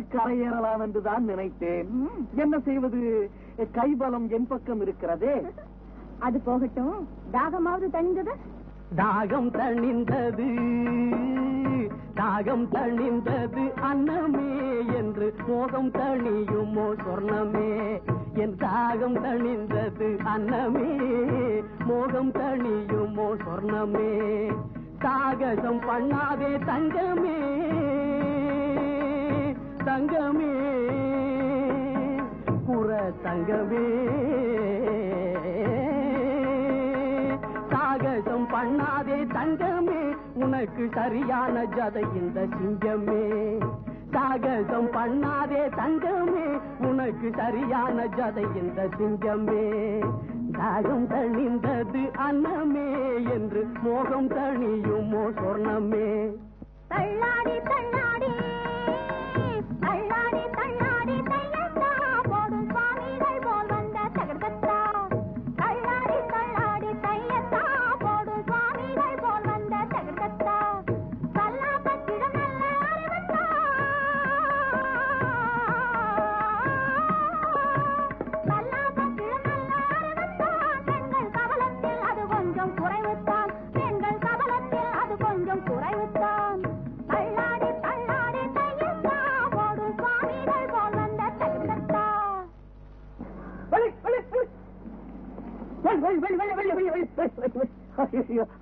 கரையேறலாம் என்றுதான் நினைத்தேன் ம். என்ன செய்வது கைபலம் என் பக்கம் இருக்கிறதே அது போகட்டும் தாகமாவது தணிந்தது தாகம் தணிந்தது தாகம் தணிந்தது அன்னமே என்று மோகம் தணியுமோ சொர்ணமே என் தாகம் தணிந்தது அன்னமே மோகம் தணியுமோ சொர்ணமே சாகசம் பண்ணாதே தங்கமே தங்கமே புற தங்கமே சாகசம் பண்ணாதே தங்கமே உனக்கு சரியான ஜதை இந்த சிங்கமே சாகசம் பண்ணாதே தங்கமே உனக்கு சரியான ஜதை இந்த சிங்கமே தாகம் தணிந்தது அன்னமே என்று மோகம் தணியுமோ சொர்ணமே தள்ளாடி தள்ளாடி தள்ளாடி தள்ளாடி தையத்தா போடும் சுவாமிகள் போல் வந்த தகர்த்தா தள்ளாடி தள்ளாடி தையத்தா போடும் சுவாமிகள் போல் வந்த தகர்த்தா கல்லா பச்சிடம் நல்ல அறிவத்தா கல்லா பச்சிடம் நல்ல அறிவத்தா பெண்கள் கவலத்தில் அது கொஞ்சம் குறைவுத்தான் பெண்கள் கவலத்தில் அது கொஞ்சம் குறைவுத்தான் தள்ளாடி தள்ளாடி தையத்தா போடும் சுவாமிகள் போல் வந்த தகர்த்தா வெளி வெளி வெளி வெளி வெளி வெளி வெளி வெளி வெளி வெளி வெளி வெளி ஐயோ